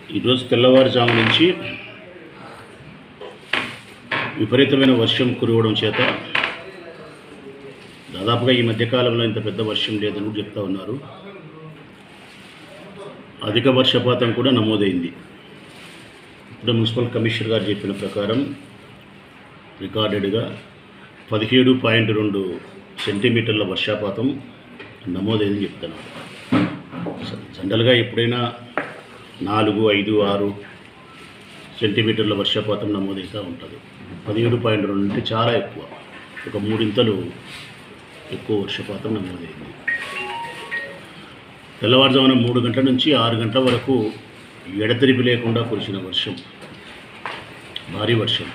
ఈరోజు తెల్లవారుజాము నుంచి విపరీతమైన వర్షం కురవడం చేత దాదాపుగా ఈ మధ్యకాలంలో ఇంత పెద్ద వర్షం లేదని కూడా చెప్తా ఉన్నారు అధిక వర్షపాతం కూడా నమోదైంది ఇప్పుడు మున్సిపల్ కమిషనర్ గారు చెప్పిన ప్రకారం రికార్డెడ్గా పదిహేడు పాయింట్ రెండు సెంటీమీటర్ల వర్షపాతం నమోదైందని చెప్తున్నారు జనరల్గా ఎప్పుడైనా నాలుగు ఐదు ఆరు సెంటీమీటర్ల వర్షపాతం నమోదవుతూ ఉంటుంది పదిహేడు పాయింట్ రెండు అంటే చాలా ఎక్కువ ఒక మూడింతలు ఎక్కువ వర్షపాతం నమోదైంది తెల్లవారుజామున మూడు గంటల నుంచి ఆరు గంటల వరకు ఎడతెరిపి లేకుండా కురిసిన వర్షం భారీ వర్షం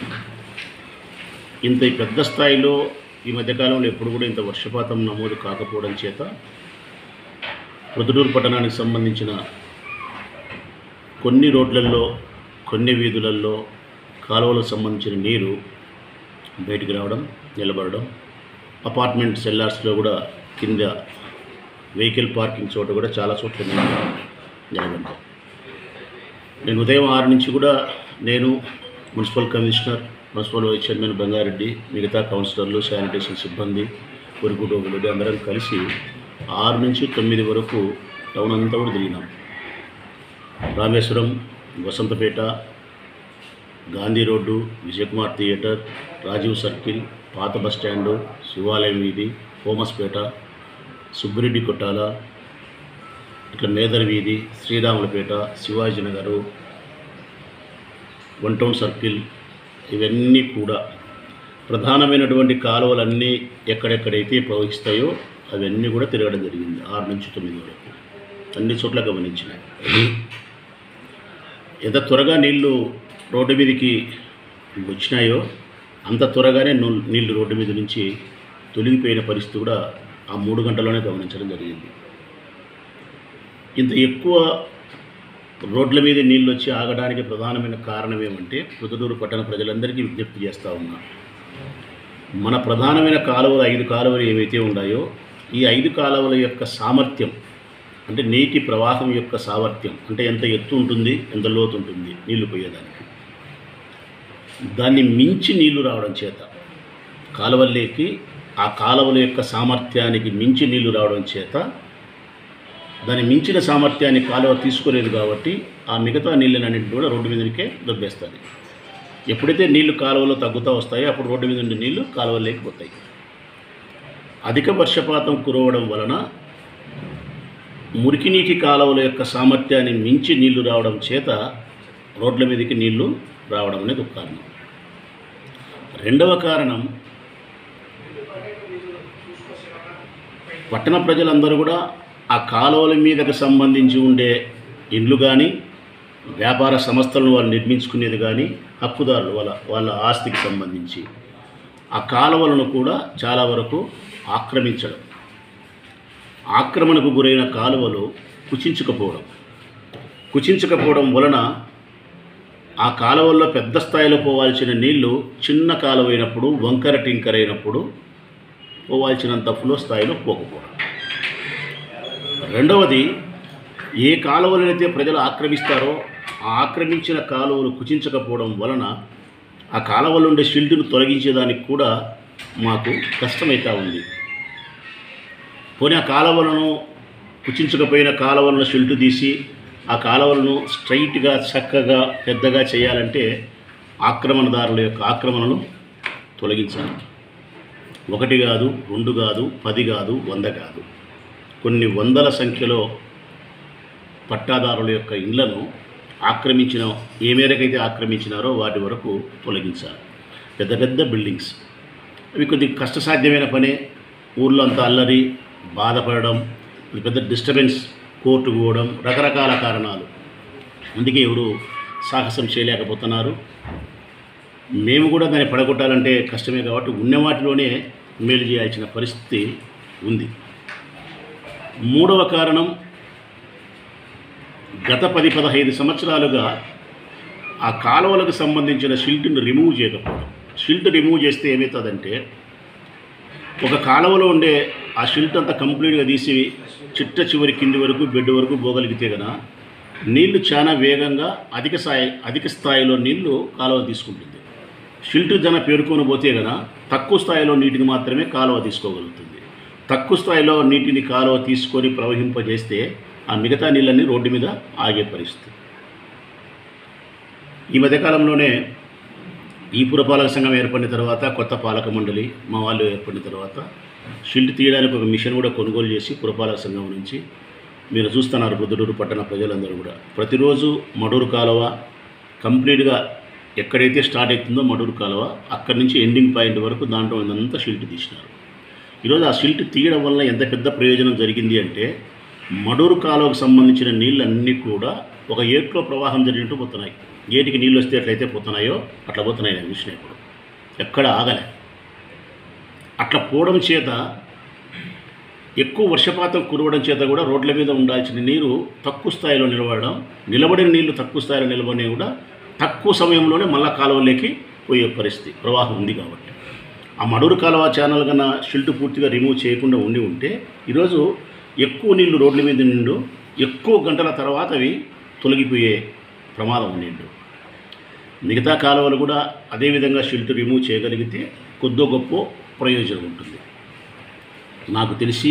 ఇంత పెద్ద స్థాయిలో ఈ మధ్యకాలంలో ఎప్పుడు కూడా ఇంత వర్షపాతం నమోదు కాకపోవడం చేత ప్రొద్దుటూరు పట్టణానికి సంబంధించిన కొన్ని రోడ్లలో కొన్ని వీధులలో కాలువలకు సంబంధించిన నీరు బయటికి రావడం నిలబడడం అపార్ట్మెంట్ సెల్లార్స్లో కూడా కింద వెహికల్ పార్కింగ్ చోట కూడా చాలా చోట్ల నీరు నిలబడ్డాయి నేను ఉదయం ఆరు నుంచి కూడా నేను municipal commissioner municipal vice chairman Bangareddy మిగతా కౌన్సిలర్లు శానిటేషన్ సిబ్బంది పొరుగుటోగులు అందరం కలిసి ఆరు నుంచి తొమ్మిది వరకు టౌన్ అంతా కూడా తిరిగినాం Rameswaram Vasanthapeta Gandhi road Vijayakumar theatre Rajiv circle పాత బస్ స్టాండు శివాలయం వీధి హోమస్పేట సుబ్బిరెడ్డి కొట్టాల ఇట్లా మేదర్ వీధి Sriramulapeta Shivaji Nagar one town circle ఇవన్నీ కూడా ప్రధానమైనటువంటి కాలువలన్నీ ఎక్కడెక్కడైతే ప్రవహిస్తాయో అవన్నీ కూడా తిరగడం జరిగింది ఆరు నుంచి తొమ్మిది వరకు అన్ని చోట్ల గమనించినాయి ఎంత త్వరగా నీళ్లు రోడ్డు మీదకి వచ్చినాయో అంత త్వరగానే ను- నీళ్లు రోడ్డు మీద నుంచి తొలగిపోయిన పరిస్థితి కూడా ఆ మూడు గంటల్లోనే గమనించడం జరిగింది ఇంత ఎక్కువ రోడ్ల మీద నీళ్ళు వచ్చి ఆగడానికి ప్రధానమైన కారణం ఏమంటే ప్రొద్దుటూరు పట్టణ ప్రజలందరికీ విజ్ఞప్తి చేస్తూ ఉన్నా మన ప్రధానమైన కాలువలు ఐదు కాలువలు ఏవైతే ఉన్నాయో ఈ ఐదు కాలువల యొక్క సామర్థ్యం అంటే నీటి ప్రవాహం యొక్క సామర్థ్యం అంటే ఎంత ఎత్తు ఉంటుంది ఎంత లోతు ఉంటుంది నీళ్లు పోయేదానికి దాన్ని మించి నీళ్లు రావడం చేత కాలువల్లోకి ఆ కాలువల యొక్క సామర్థ్యానికి మించి నీళ్లు రావడం చేత దాని మించిన సామర్థ్యాన్ని కాలువ తీసుకోలేదు కాబట్టి ఆ మిగతా నీళ్ళనన్నింటిని కూడా రోడ్డు మీదకే దొబ్బేస్తుంది ఎప్పుడైతే నీళ్లు కాలువలో తగ్గుతూ వస్తాయో అప్పుడు రోడ్డు మీద ఉండే నీళ్లు కాలువలోకి పోతాయి అధిక వర్షపాతం కురవడం వలన మురికి నీటి కాలువల యొక్క సామర్థ్యాన్ని మించి నీళ్లు రావడం చేత రోడ్ల మీదకి నీళ్లు రావడం అనేది ఒక కారణం రెండవ కారణం పట్టణ ప్రజలందరూ కూడా ఆ కాలువల మీదకు సంబంధించి ఉండే ఇండ్లు కానీ వ్యాపార సంస్థలను వాళ్ళు నిర్మించుకునేది కానీ హక్కుదారులు వాళ్ళ వాళ్ళ ఆస్తికి సంబంధించి ఆ కాలువలను కూడా చాలా వరకు ఆక్రమించడం ఆక్రమణకు గురైన కాలువలు కుచించకపోవడం కుచించకపోవడం వలన ఆ కాలువల్లో పెద్ద స్థాయిలో పోవాల్సిన నీళ్లు చిన్న కాలువ అయినప్పుడు వంకర టింకర్ అయినప్పుడు పోవాల్సినంత ఫ్లో స్థాయిలో పోకపోవడం రెండవది ఏ కాలువలనైతే ప్రజలు ఆక్రమిస్తారో ఆ ఆక్రమించిన కాలువలు కుచించకపోవడం వలన ఆ కాలువలో ఉండే షిల్డ్ను తొలగించేదానికి కూడా మాకు కష్టమవుతా ఉంది పోనీ ఆ కాలువలను కుచించకపోయిన కాలువలను షిల్టు తీసి ఆ కాలువలను స్ట్రైట్గా చక్కగా పెద్దగా చేయాలంటే ఆక్రమణదారుల యొక్క ఆక్రమణను తొలగించాలి ఒకటి కాదు రెండు కాదు పది కాదు వంద కాదు కొన్ని వందల సంఖ్యలో పట్టాదారుల యొక్క ఇండ్లను ఆక్రమించిన ఏ మేరకైతే ఆక్రమించినారో వాటి వరకు తొలగించాలి పెద్ద పెద్ద బిల్డింగ్స్ అవి కొద్ది కష్టసాధ్యమైన పనే ఊర్లో అంతా అల్లరి బాధపడడం ఇది పెద్ద డిస్టర్బెన్స్ కోర్టు పోవడం రకరకాల కారణాలు అందుకే ఎవరు సాహసం చేయలేకపోతున్నారు మేము కూడా దాన్ని పడగొట్టాలంటే కష్టమే కాబట్టి ఉన్న వాటిలోనే మేలు చేయాల్సిన పరిస్థితి ఉంది మూడవ కారణం గత పది పదహైదు సంవత్సరాలుగా ఆ కాలువలకు సంబంధించిన షిల్ట్ని రిమూవ్ చేయకపోవడం షిల్ట్ రిమూవ్ చేస్తే ఏమవుతుందంటే ఒక కాలువలో ఉండే ఆ షిల్ట్ అంతా కంప్లీట్గా తీసి చిట్ట చివరి కింది వరకు బెడ్ వరకు పోగలిగితే గన నీళ్లు చాలా వేగంగా అధిక స్థాయి అధిక స్థాయిలో నీళ్లు కాలువ తీసుకుంటుంది షిల్ట్ జన పేరుకొని పోతే కదా తక్కువ స్థాయిలో నీటిని మాత్రమే కాలువ తీసుకోగలుగుతుంది తక్కువ స్థాయిలో నీటిని కాలువ తీసుకొని ప్రవహింపజేస్తే ఆ మిగతా నీళ్ళన్నీ రోడ్డు మీద ఆగే పరిస్థితి ఈ మధ్యకాలంలోనే ఈ పురపాలక సంఘం ఏర్పడిన తర్వాత కొత్త పాలక మండలి మా వాళ్ళు ఏర్పడిన తర్వాత షిల్ట్ తీయడానికి ఒక మిషన్ కూడా కొనుగోలు చేసి పురపాలక సంఘం నుంచి మీరు చూస్తున్నారు బుద్ధుడూరు పట్టణ ప్రజలందరూ కూడా ప్రతిరోజు మడూరు కాలువ కంప్లీట్గా ఎక్కడైతే స్టార్ట్ అవుతుందో మడూరు కాలువ అక్కడి నుంచి ఎండింగ్ పాయింట్ వరకు దాంట్లో ఉన్నంతా షిల్ట్ తీసినారు ఈరోజు ఆ షిల్ట్ తీయడం వల్ల ఎంత పెద్ద ప్రయోజనం జరిగింది అంటే మడూరు కాలువకు సంబంధించిన నీళ్ళన్నీ కూడా ఒక ఏట్లో ప్రవాహం జరిగినట్టు పోతున్నాయి ఏటికి నీళ్ళు వస్తే ఎట్లయితే పోతున్నాయో అట్లా పోతున్నాయి నేను చూసిన ఇప్పుడు ఎక్కడ ఆగలే అట్లా పోవడం చేత ఎక్కువ వర్షపాతం కురవడం చేత కూడా రోడ్ల మీద ఉండాల్సిన నీరు తక్కువ స్థాయిలో నిలబడడం నిలబడిన నీళ్లు తక్కువ స్థాయిలో నిలబడినవి కూడా తక్కువ సమయంలోనే మళ్ళా కాలువలోకి పోయే పరిస్థితి ప్రవాహం ఉంది కాబట్టి ఆ మడూరు కాలువ ఛానల్ కన్నా షిల్ట్ పూర్తిగా రిమూవ్ చేయకుండా ఉండి ఉంటే ఈరోజు ఎక్కువ నీళ్లు రోడ్ల మీద నిండు ఎక్కువ గంటల తర్వాత అవి తొలగిపోయే ప్రమాదం ఉండిండు మిగతా కాలువలు కూడా అదేవిధంగా షిల్ట్ రిమూవ్ చేయగలిగితే కొద్దో గొప్ప ప్రయోజనం ఉంటుంది నాకు తెలిసి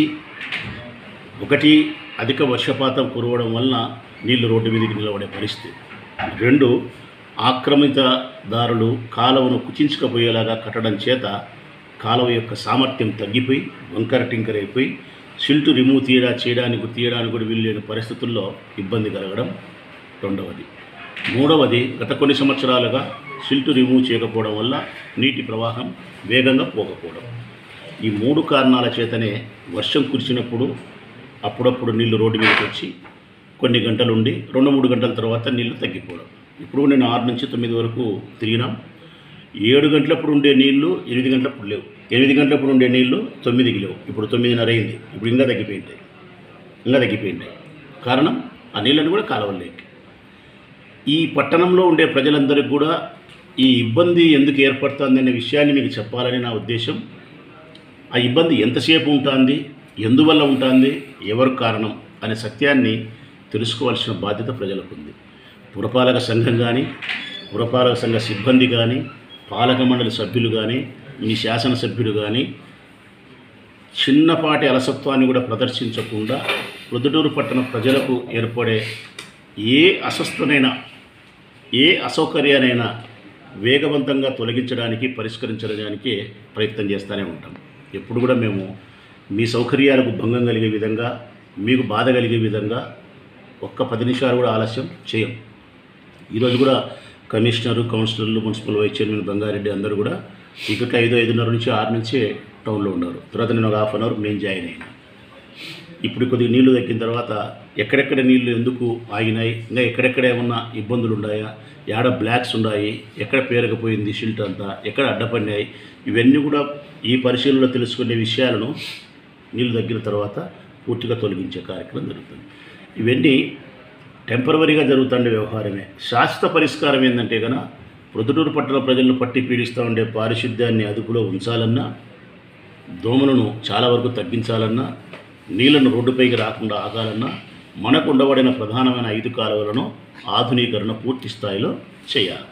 ఒకటి అధిక వర్షపాతం కురవడం వలన నీళ్లు రోడ్డు మీదకి నిలబడే పరిస్థితి రెండు ఆక్రమితదారులు కాలువను కుచించకపోయేలాగా కట్టడం చేత కాలువ యొక్క సామర్థ్యం తగ్గిపోయి వంకర టింకర్ అయిపోయి సిల్ట్ రిమూవ్ తీయడా చేయడానికి తీయడానికి కూడా వీల్లేని పరిస్థితుల్లో ఇబ్బంది కలగడం రెండవది మూడవది గత కొన్ని సంవత్సరాలుగా సిల్ట్ రిమూవ్ చేయకపోవడం వల్ల నీటి ప్రవాహం వేగంగా పోకపోవడం ఈ మూడు కారణాల చేతనే వర్షం కురిసినప్పుడు అప్పుడప్పుడు నీళ్లు రోడ్డు మీదకి వచ్చి కొన్ని గంటలు ఉండి రెండు మూడు గంటల తర్వాత నీళ్లు తగ్గిపోవడం ఇప్పుడు నేను ఆరు నుంచి తొమ్మిది వరకు తిరిగినాం ఏడు గంటలప్పుడు ఉండే నీళ్లు ఎనిమిది గంటలప్పుడు లేవు ఎనిమిది గంటలప్పుడు ఉండే నీళ్లు తొమ్మిదికి లేవు ఇప్పుడు తొమ్మిదిన్నర అయింది ఇప్పుడు ఇంకా తగ్గిపోయింటాయి ఇంకా తగ్గిపోయింటాయి కారణం ఆ నీళ్ళని కూడా కాలువలేకి ఈ పట్టణంలో ఉండే ప్రజలందరికీ కూడా ఈ ఇబ్బంది ఎందుకు ఏర్పడుతుందనే విషయాన్ని మీకు చెప్పాలని నా ఉద్దేశం ఆ ఇబ్బంది ఎంతసేపు ఉంటుంది ఎందువల్ల ఉంటుంది ఎవరు కారణం అనే సత్యాన్ని తెలుసుకోవాల్సిన బాధ్యత ప్రజలకు ఉంది పురపాలక సంఘం కానీ పురపాలక సంఘ సిబ్బంది కానీ పాలక మండలి సభ్యులు కానీ మీ శాసనసభ్యులు కానీ చిన్నపాటి అలసత్వాన్ని కూడా ప్రదర్శించకుండా ప్రొద్దుటూరు పట్టణ ప్రజలకు ఏర్పడే ఏ అస్వస్థనైనా ఏ అసౌకర్యానైనా వేగవంతంగా తొలగించడానికి పరిష్కరించడానికి ప్రయత్నం చేస్తూనే ఉంటాం ఎప్పుడు కూడా మేము మీ సౌకర్యాలకు భంగం కలిగే విధంగా మీకు బాధ కలిగే విధంగా ఒక్క పది నిమిషాలు కూడా ఆలస్యం చేయం ఈరోజు కూడా కమిషనరు కౌన్సిలర్లు మున్సిపల్ వైస్ చైర్మన్ బంగారెడ్డి అందరూ కూడా ఇక్కడ ఐదు ఐదున్నర నుంచి ఆరు నుంచే టౌన్లో ఉన్నారు తర్వాత నేను ఒక హాఫ్ అన్ అవర్ నేను జాయిన్ అయినా ఇప్పుడు కొద్దిగా నీళ్లు తగ్గిన తర్వాత ఎక్కడెక్కడ నీళ్లు ఎందుకు ఆగినాయి ఇంకా ఎక్కడెక్కడ ఏమన్నా ఇబ్బందులు ఉన్నాయా ఏడ బ్లాక్స్ ఉన్నాయి ఎక్కడ పేరకపోయింది షిల్ట్ అంతా ఎక్కడ అడ్డపడినాయి ఇవన్నీ కూడా ఈ పరిశీలనలో తెలుసుకునే విషయాలను నీళ్లు తగ్గిన తర్వాత పూర్తిగా తొలగించే కార్యక్రమం జరుగుతుంది ఇవన్నీ టెంపరవరీగా జరుగుతుండే వ్యవహారమే శాశ్వత పరిష్కారం ఏంటంటే కనుక ప్రొద్దుటూరు పట్టణ ప్రజలను పట్టి పీడిస్తూ ఉండే పారిశుద్ధ్యాన్ని అదుపులో ఉంచాలన్నా దోమలను చాలా వరకు తగ్గించాలన్నా నీళ్లను రోడ్డుపైకి రాకుండా ఆగాలన్నా మనకు ఉండబడిన ప్రధానమైన ఐదు కాలువలను ఆధునీకరణ పూర్తి స్థాయిలో చేయాలి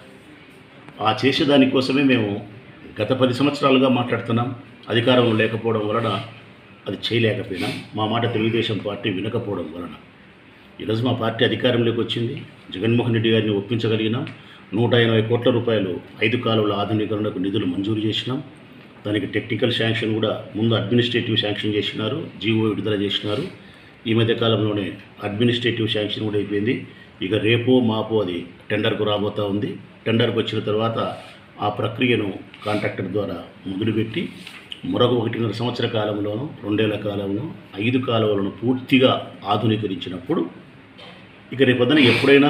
ఆ చేసేదానికోసమే మేము గత పది సంవత్సరాలుగా మాట్లాడుతున్నాం అధికారంలో లేకపోవడం వలన అది చేయలేకపోయినాం మా మాట తెలుగుదేశం పార్టీ వినకపోవడం వలన ఈరోజు మా పార్టీ అధికారంలోకి వచ్చింది జగన్మోహన్ రెడ్డి గారిని ఒప్పించగలిగినాం నూట ఎనభై కోట్ల రూపాయలు ఐదు కాలువల ఆధునీకరణకు నిధులు మంజూరు చేసినాం దానికి టెక్నికల్ శాంక్షన్ కూడా ముందు అడ్మినిస్ట్రేటివ్ శాంక్షన్ చేసినారు జీవో విడుదల చేసినారు ఈ మధ్య కాలంలోనే అడ్మినిస్ట్రేటివ్ శాంక్షన్ కూడా అయిపోయింది ఇక రేపో మాపో అది టెండర్కు రాబోతూ ఉంది టెండర్కి వచ్చిన తర్వాత ఆ ప్రక్రియను కాంట్రాక్టర్ ద్వారా మొదలుపెట్టి మరొక ఒకటిన్నర సంవత్సర కాలంలోనూ రెండేళ్ల కాలంలో ఐదు కాలువలను పూర్తిగా ఆధునీకరించినప్పుడు ఇక రేపొద్దున ఎప్పుడైనా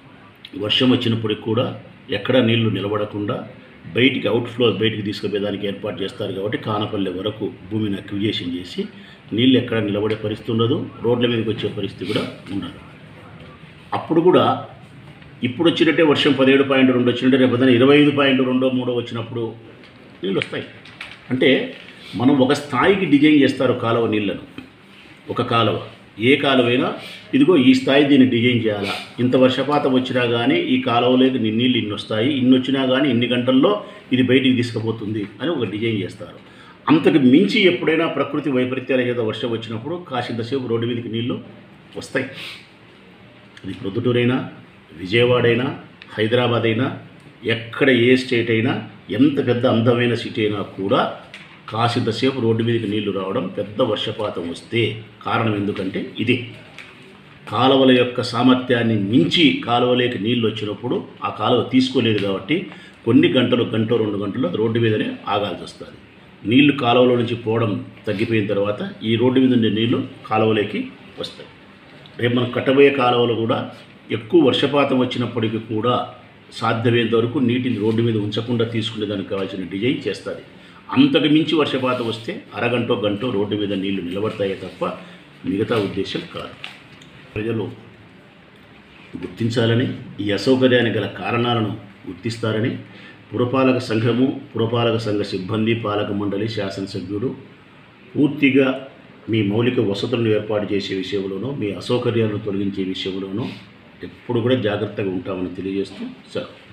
వర్షం వచ్చినప్పటికి కూడా ఎక్కడ నీళ్లు నిలబడకుండా బయటికి అవుట్ఫ్లో బయటికి తీసుకుపోయేదానికి ఏర్పాటు చేస్తారు కాబట్టి కానపల్లె వరకు భూమిని అక్విజేషన్ చేసి నీళ్ళు ఎక్కడ నిలబడే పరిస్థితి ఉండదు రోడ్ల మీదకి వచ్చే పరిస్థితి కూడా ఉండదు అప్పుడు కూడా ఇప్పుడు వచ్చినట్టే వర్షం పదిహేడు పాయింట్ రెండు వచ్చినట్టే రేపు పొద్దున ఇరవై ఐదు పాయింట్ రెండో మూడో వచ్చినప్పుడు నీళ్ళు వస్తాయి అంటే మనం ఒక స్థాయికి డిజైన్ చేస్తారు కాలువ నీళ్ళను ఒక కాలువ ఏ కాలువైనా ఇదిగో ఈ స్థాయి దీన్ని డిజైన్ చేయాలా ఇంత వర్షపాతం వచ్చినా కానీ ఈ కాలువలోకి నీ నీళ్ళు ఇన్ని వస్తాయి ఇన్ని వచ్చినా కానీ ఇన్ని గంటల్లో ఇది బయటికి తీసుకుపోతుంది అని ఒక డిజైన్ చేస్తారు అంతకు మించి ఎప్పుడైనా ప్రకృతి వైపరీత్యాల చేత వర్షం వచ్చినప్పుడు కాసింతసేపు రోడ్డు మీదకి నీళ్లు వస్తాయి అది ప్రొద్దుటూరైనా విజయవాడ అయినా హైదరాబాద్ అయినా ఎక్కడ ఏ స్టేట్ అయినా ఎంత పెద్ద అందమైన సిటీ అయినా కూడా కాసింతసేపు రోడ్డు మీదకి నీళ్లు రావడం పెద్ద వర్షపాతం వస్తే కారణం ఎందుకంటే ఇది కాలువల యొక్క సామర్థ్యాన్ని మించి కాలువలోకి నీళ్ళు వచ్చినప్పుడు ఆ కాలువ తీసుకోలేదు కాబట్టి కొన్ని గంటలు గంట రెండు గంటలు రోడ్డు మీదనే ఆగాల్సి వస్తుంది నీళ్లు కాలువలో నుంచి పోవడం తగ్గిపోయిన తర్వాత ఈ రోడ్డు మీద ఉండే నీళ్లు కాలువలోకి వస్తాయి రేపు మనం కట్టబోయే కాలువలు కూడా ఎక్కువ వర్షపాతం వచ్చినప్పటికీ కూడా సాధ్యమైనంత వరకు నీటిని రోడ్డు మీద ఉంచకుండా తీసుకునే దానికి కావాల్సిన డిజైన్ చేస్తుంది అంతకు మించి వర్షపాతం వస్తే అరగంటో గంటో రోడ్డు మీద నీళ్లు నిలబడతాయే తప్ప మిగతా ఉద్దేశం కాదు ప్రజలు గుర్తించాలని ఈ అసౌకర్యానికి గల కారణాలను గుర్తిస్తారని పురపాలక సంఘము పురపాలక సంఘ సిబ్బంది పాలక మండలి శాసనసభ్యుడు పూర్తిగా మీ మౌలిక వసతులను ఏర్పాటు చేసే విషయంలోనూ మీ అసౌకర్యాలను తొలగించే విషయంలోనూ ఎప్పుడు కూడా జాగ్రత్తగా ఉంటామని తెలియజేస్తూ సెలవు